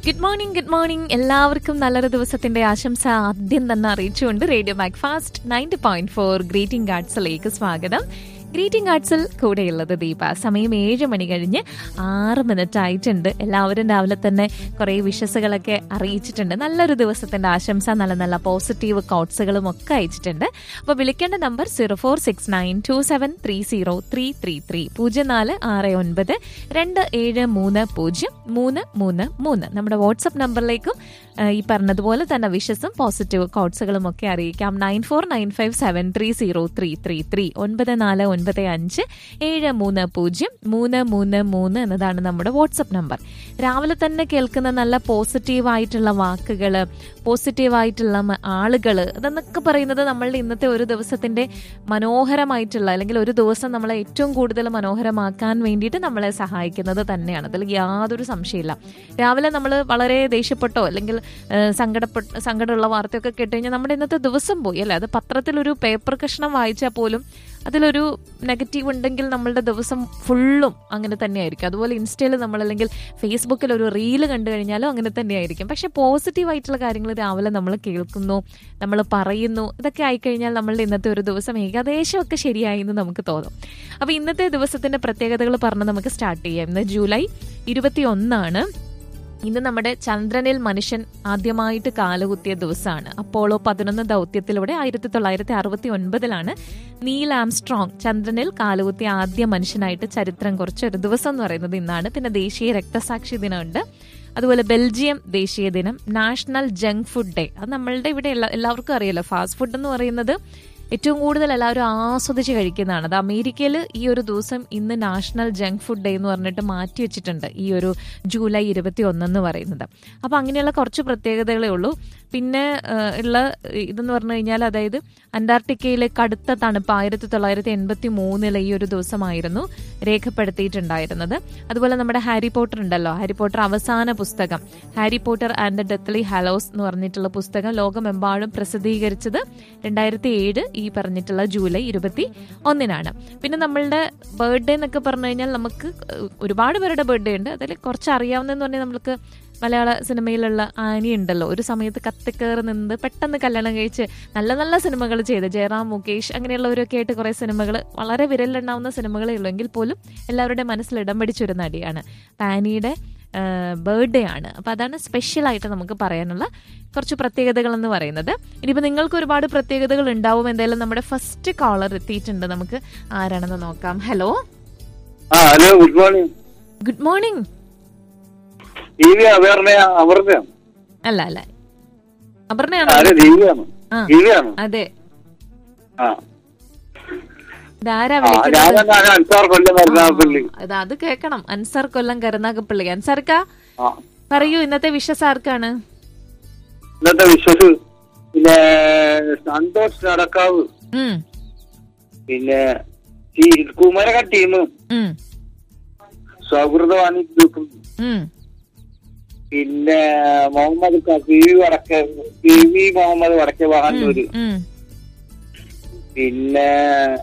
Good morning good morning എല്ലാവർക്കും നല്ലൊരു ദിവസത്തിന്റെ ആശംസ ആദ്യം തന്നെ അറിയിച്ചുകൊണ്ട് radio breakfast ninety point four greeting കാർഡ്സിലേക്ക് സ്വാഗതം ഗ്രീറ്റിംഗ് കാർഡ്സിൽ കൂടെയുള്ളത് ദീപ സമയം ഏഴ് മണി കഴിഞ്ഞ് ആറ് മിനിറ്റ് ആയിട്ടുണ്ട് എല്ലാവരും രാവിലെ തന്നെ കുറേ വിഷസുകളൊക്കെ അറിയിച്ചിട്ടുണ്ട് നല്ലൊരു ദിവസത്തിന്റെ ആശംസ നല്ല നല്ല പോസിറ്റീവ് കോട്ട്സുകളും ഒക്കെ അയച്ചിട്ടുണ്ട് അപ്പോൾ വിളിക്കേണ്ട number zero four six nine two seven three zero three three three പൂജ്യം നാല് ആറ് ഒൻപത് രണ്ട് ഏഴ് മൂന്ന് പൂജ്യം മൂന്ന് മൂന്ന് മൂന്ന് നമ്മുടെ വാട്സപ്പ് നമ്പറിലേക്കും ആ, ഈ പറഞ്ഞതുപോലെ തന്നെ വിഷസും പോസിറ്റീവ് കോട്ട്സുകളും ഒക്കെ അറിയിക്കാം nine four nine five seven three zero three three three ഒൻപത് നാല് ഒൻപത് അഞ്ച് ഏഴ് മൂന്ന് പൂജ്യം മൂന്ന് മൂന്ന് മൂന്ന് എന്നതാണ് നമ്മുടെ വാട്സപ്പ് നമ്പർ രാവിലെ തന്നെ കേൾക്കുന്ന നല്ല പോസിറ്റീവായിട്ടുള്ള വാക്കുകൾ പോസിറ്റീവായിട്ടുള്ള ആളുകൾ അതെന്നൊക്കെ പറയുന്നത് നമ്മളുടെ ഇന്നത്തെ ഒരു ദിവസത്തിന്റെ മനോഹരമായിട്ടുള്ള അല്ലെങ്കിൽ ഒരു ദിവസം നമ്മളെ ഏറ്റവും കൂടുതൽ മനോഹരമാക്കാൻ വേണ്ടിയിട്ട് നമ്മളെ സഹായിക്കുന്നത് തന്നെയാണ് അതിൽ യാതൊരു സംശയമില്ല രാവിലെ നമ്മൾ വളരെ ദേഷ്യപ്പെട്ടോ അല്ലെങ്കിൽ ഏഹ്, സങ്കടപ്പെട്ട സങ്കടമുള്ള വാർത്തയൊക്കെ കേട്ട് കഴിഞ്ഞാൽ നമ്മുടെ ഇന്നത്തെ ദിവസം പോയി അല്ലേ അത് പത്രത്തിലൊരു പേപ്പർ കഷ്ണം വായിച്ചാൽ പോലും അതിലൊരു നെഗറ്റീവ് ഉണ്ടെങ്കിൽ നമ്മളുടെ ദിവസം ഫുള്ളും അങ്ങനെ തന്നെയായിരിക്കും അതുപോലെ ഇൻസ്റ്റയിൽ നമ്മൾ അല്ലെങ്കിൽ ഫേസ്ബുക്കിൽ ഒരു റീല് കണ്ടു കഴിഞ്ഞാലും അങ്ങനെ തന്നെയായിരിക്കും പക്ഷെ പോസിറ്റീവ് ആയിട്ടുള്ള കാര്യങ്ങൾ രാവിലെ നമ്മൾ കേൾക്കുന്നു നമ്മൾ പറയുന്നു ഇതൊക്കെ ആയിക്കഴിഞ്ഞാൽ നമ്മളുടെ ഇന്നത്തെ ഒരു ദിവസം ഏകദേശം ഒക്കെ ശരിയായി എന്ന് നമുക്ക് തോന്നും അപ്പോൾ ഇന്നത്തെ ദിവസത്തിന്റെ പ്രത്യേകതകൾ പറഞ്ഞ് നമുക്ക് സ്റ്റാർട്ട് ചെയ്യാം ഇന്ന് ജൂലൈ ഇരുപത്തി ഒന്നാണ് ഇന്ന് നമ്മുടെ ചന്ദ്രനിൽ മനുഷ്യൻ ആദ്യമായിട്ട് കാലുകുത്തിയ ദിവസമാണ് അപ്പോളോ പതിനൊന്ന് ദൗത്യത്തിലൂടെ ആയിരത്തി തൊള്ളായിരത്തി അറുപത്തി ഒൻപതിലാണ് നീൽ ആംസ്ട്രോങ് ചന്ദ്രനിൽ കാലുകുത്തിയ ആദ്യ മനുഷ്യനായിട്ട് ചരിത്രം കുറിച്ച ഒരു ദിവസം എന്ന് പറയുന്നത് ഇന്നാണ് പിന്നെ ദേശീയ രക്തസാക്ഷി ദിനമുണ്ട് അതുപോലെ ബെൽജിയം ദേശീയ ദിനം നാഷണൽ ജങ്ക് ഫുഡ് ഡേ അത് നമ്മളുടെ ഇവിടെ എല്ലാ എല്ലാവർക്കും അറിയാലോ ഫാസ്റ്റ് ഫുഡ് എന്ന് പറയുന്നത് ഏറ്റവും കൂടുതൽ എല്ലാവരും ആസ്വദിച്ച് കഴിക്കുന്നതാണ് അത് അമേരിക്കയിൽ ഈ ഒരു ദിവസം ഇന്ന് നാഷണൽ ജങ്ക് ഫുഡ് ഡേ എന്ന് പറഞ്ഞിട്ട് മാറ്റി വെച്ചിട്ടുണ്ട് ഈ ഒരു ജൂലൈ ഇരുപത്തി ഒന്നെന്ന് പറയുന്നത് അപ്പോൾ അങ്ങനെയുള്ള കുറച്ച് പ്രത്യേകതകളേ ഉള്ളൂ പിന്നെ ആ, ഉള്ള ഇതെന്ന് പറഞ്ഞു കഴിഞ്ഞാൽ അതായത് അന്റാർട്ടിക്കയിലെ കടുത്ത തണുപ്പ് ആയിരത്തി തൊള്ളായിരത്തി എൺപത്തി മൂന്നിലെ ഈ ഒരു ദിവസമായിരുന്നു രേഖപ്പെടുത്തിയിട്ടുണ്ടായിരുന്നത് അതുപോലെ നമ്മുടെ ഹാരി പോട്ടർ ഉണ്ടല്ലോ ഹാരി പോട്ടർ അവസാന പുസ്തകം Harry Potter and the deathly hallows എന്ന് പറഞ്ഞിട്ടുള്ള പുസ്തകം ലോകമെമ്പാടും പ്രസിദ്ധീകരിച്ചത് രണ്ടായിരത്തി ഏഴ് ഈ പറഞ്ഞിട്ടുള്ള ജൂലൈ ഇരുപത്തി ഒന്നിനാണ് പിന്നെ നമ്മളുടെ ബർത്ത്ഡേ എന്നൊക്കെ പറഞ്ഞു കഴിഞ്ഞാൽ നമുക്ക് ഒരുപാട് പേരുടെ ബർത്ത്ഡേ ഉണ്ട് അതിൽ കുറച്ച് അറിയാവുന്നതെന്ന് പറഞ്ഞാൽ നമുക്ക് മലയാള സിനിമയിലുള്ള ആനി ഉണ്ടല്ലോ ഒരു സമയത്ത് കത്തിക്കേറി നിന്ന് പെട്ടെന്ന് കല്യാണം കഴിച്ച് നല്ല നല്ല സിനിമകൾ ചെയ്ത് ജയറാം മുകേഷ് അങ്ങനെയുള്ളവരൊക്കെ ആയിട്ട് കുറേ സിനിമകൾ വളരെ വിരലിലുണ്ടാവുന്ന സിനിമകളേ ഉള്ളൂ എങ്കിൽ പോലും എല്ലാവരുടെ മനസ്സിൽ ഇടം പിടിച്ചൊരു നടിയാണ് അപ്പം ആനിയുടെ ബർത്ത്ഡേ ആണ് അപ്പം അതാണ് സ്പെഷ്യലായിട്ട് നമുക്ക് പറയാനുള്ള കുറച്ച് പ്രത്യേകതകൾ എന്ന് പറയുന്നത് ഇനിയിപ്പോൾ നിങ്ങൾക്ക് ഒരുപാട് പ്രത്യേകതകൾ ഉണ്ടാവും എന്തായാലും നമ്മുടെ ഫസ്റ്റ് കോളർ എത്തിയിട്ടുണ്ട് നമുക്ക് ആരാണെന്ന് നോക്കാം ഹലോ ആ hello good morning good morning Divya അവേർണയ അമൃതയാണ് അല്ല അല്ല അപർണയാണോ അതെ ദിവ്യാണ് ആ ദിവ്യാണ് അതെ ആ ഇതാരാ ആ, വിളിക്കുന്നത് ഞാനെന്താണ് അൻസാർ കൊല്ലം മരുന്നാപ്പള്ളി ഇത് അത് കേൾക്കണം അൻസാർ കൊല്ലം കരുനാഗപ്പള്ളി അൻസാർക്ക ആ പറയൂ ഇന്നത്തെ വിഷസ് ആർക്കാണ് ഇന്നത്തെ വിശ്വസ് പിന്നെ സന്തോഷ് നടക്കാവ് ഉം, പിന്നെ ഈ കുമരക ടീം ഉം, സൗഹൃദവാണി ഗ്രൂപ്പ് ഉം. പിന്നെ മുഹമ്മദ് ക- P V Vadakke P V Muhammad Vadakke വാഹനൂര് ഉം. പിന്നെ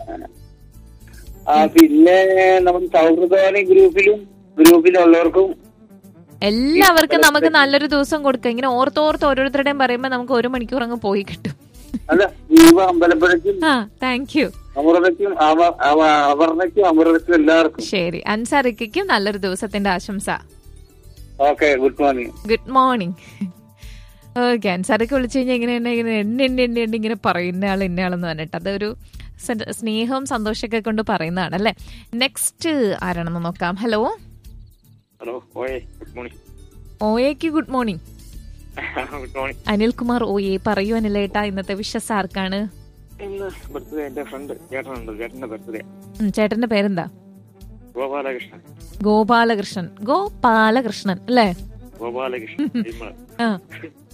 ആ പിന്നെ നമ്മുടെ സൗഹൃദവാണി ഗ്രൂപ്പിലും ഗ്രൂപ്പിലുള്ളവർക്കും എല്ലാവർക്കും നമുക്ക് നല്ലൊരു ദിവസം കൊടുക്കാം ഇങ്ങനെ ഓർത്തോർത്ത് ഓരോരുത്തരുടെയും പറയുമ്പോ നമുക്ക് ഒരു മണിക്കൂർ അങ്ങ് പോയി കിട്ടും അല്ല ദീപ അമ്പലപ്പുഴയ്ക്കും ആ താങ്ക് യു അമൃതയ്ക്കും അവ- അവ- അപർണയ്ക്കും അമൃതയ്ക്കും എല്ലാവർക്കും ശരി അൻസാറിക്കും നല്ലൊരു ദിവസത്തിന്റെ ആശംസ okay good morning good morning okay അൻസാറൊക്കെ വിളിച്ചു കഴിഞ്ഞാൽ ഇങ്ങനെ എന്നെ ഇങ്ങനെ എണ്ണ എണ്ണ എണ്ണ എണ്ണ ഇങ്ങനെ പറയുന്ന ആൾ ഇന്ന ആളെന്ന് പറഞ്ഞിട്ട് അതൊരു സ- സ്നേഹവും സന്തോഷമൊക്കെ കൊണ്ട് പറയുന്നതാണ് അല്ലേ നെക്സ്റ്റ് ആരാണെന്ന് നോക്കാം ഹലോ ഹലോ ഓയേ ഗുഡ് മോർണിംഗ് ഓയേക്ക് good morning good morning Anilkumar ഓയെ പറയൂ അനിലേട്ടാ ഇന്നത്തെ വിശ്വസ് ആർക്കാണ് ഇന്ന് ബർത്ത്ഡേ എന്റെ ഫ്രണ്ട് ചേട്ടനുണ്ട് ചേട്ടന്റെ ബർത്ത്ഡേ ഉം, ചേട്ടന്റെ പേരെന്താ ഗോപാലകൃഷ്ണൻ ഗോപാലകൃഷ്ണൻ ഗോപാലകൃഷ്ണൻ അല്ലേ ഗോപാലകൃഷ്ണൻ ഇമ്മ. ആ